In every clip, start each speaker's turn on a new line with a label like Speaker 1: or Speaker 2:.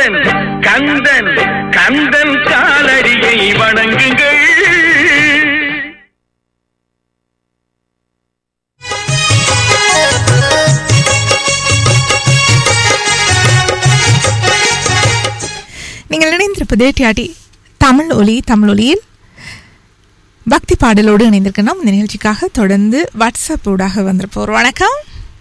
Speaker 1: கந்தன் கந்தன் கந்தன் காலடியை வணங்குங்கள்
Speaker 2: நீங்கள் இணைந்திருப்பது டிஆர்டி தமிழ் ஒலி தமிழ் ஒலியில் பக்தி பாடலோடு இணைந்திருக்கணும் இந்த நிகழ்ச்சிக்காக தொடர்ந்து வாட்ஸ்அப் ஊடாக வந்திருப்போர் வணக்கம்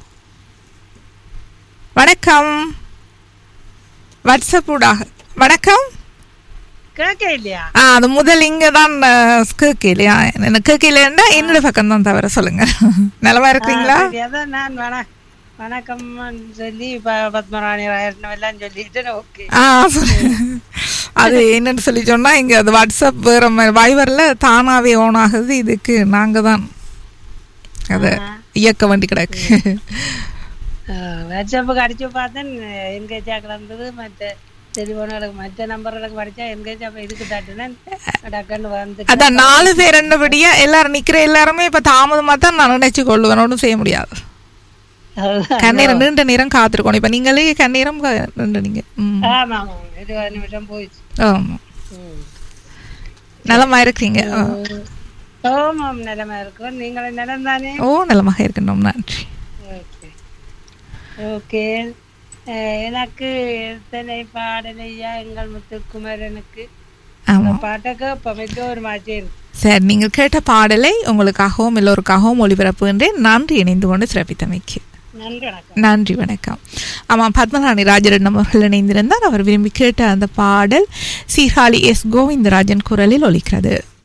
Speaker 2: வணக்கம் வாட்ஸ்அப் ஊடாக வணக்கம்
Speaker 3: கேட்க இல்லையா
Speaker 2: ஆ அது முதல் இங்கே தான் கேட்கலையா எனக்கு கேட்கலைன்னா என்னோட பக்கம் தான் தவிர சொல்லுங்க நலமா இருக்கிறீங்களா
Speaker 3: சரி, அதான் நான் வண வணக்கம் சொல்லி ப- பத்மராணி ராயர்னு எல்லாம் சொல்லிட்டு ஓகே
Speaker 2: ஆ சொல்லு. அது என்னன்னு சொல்லி சொன்னா இங்க அது வாட்ஸ்அப் வேற மாதிரி வைவர்ல தானாவே ஓன் ஆகுது இதுக்கு நாங்க தான் அத இயக்க வேண்டி கிடக்கு
Speaker 3: வாட்ஸ்அப்புக்கு அடிச்சு பார்த்தேன் என்கேஜா கிடந்தது மற்ற டெலிஃபோனுக்கு மற்ற நம்பர்களுக்கு படிச்சா என்கேஜ் அப்போ இதுக்கு தட்டுனேன் டக்குன்னு வந்துட்டு
Speaker 2: அதான் நாலு பேர் என்னபடியா எல்லாரும் நிக்கிற எல்லாருமே இப்ப தாமதமா தான் நான் நினைச்சு கொள்ளுவேன் ஒன்றும் செய்ய முடியாது கண்ணீரம் நீண்ட நேரம் காத்திருக்கணும் இப்ப நீங்களே கண்ணீரம் கா- நின்று நீங்க ம்.
Speaker 3: ஆமா ஆமா இருபது நிமிஷம் போயிடுச்சு
Speaker 2: ஆமா
Speaker 3: ம்.
Speaker 2: நலமா இருக்கிறீங்க ஆ.
Speaker 3: ஓமாம் நிலைமை இருக்கிறோம் நீங்களும் நிலம் தானே
Speaker 2: ஓ நலமாக இருக்கணும் நன்றி
Speaker 3: ஓகே ஓகே அஹ் எனக்கு எத்தனை பாடலையா எங்கள் முத்துக்குமரனுக்கு
Speaker 2: ஆமா
Speaker 3: பாட்டக்கு இப்போ ஒரு மாற்றி இருக்கு
Speaker 2: சரி நீங்கள் கேட்ட பாடலை உங்களுக்காகவும் எல்லோருக்காகவும் ஒளிபரப்புகின்றேன் நன்றி இணைந்து கொண்டு சிறப்பித்தமைக்கு
Speaker 3: நன்றி வணக்கம்
Speaker 2: நன்றி வணக்கம் ஆமாம் பத்மநாணி ராஜரட்னம் அவர்கள் இணைந்திருந்தார் அவர் விரும்பி கேட்ட அந்த பாடல் சீர்காழி எஸ் கோவிந்தராஜன் குரலில் ஒலிக்கிறது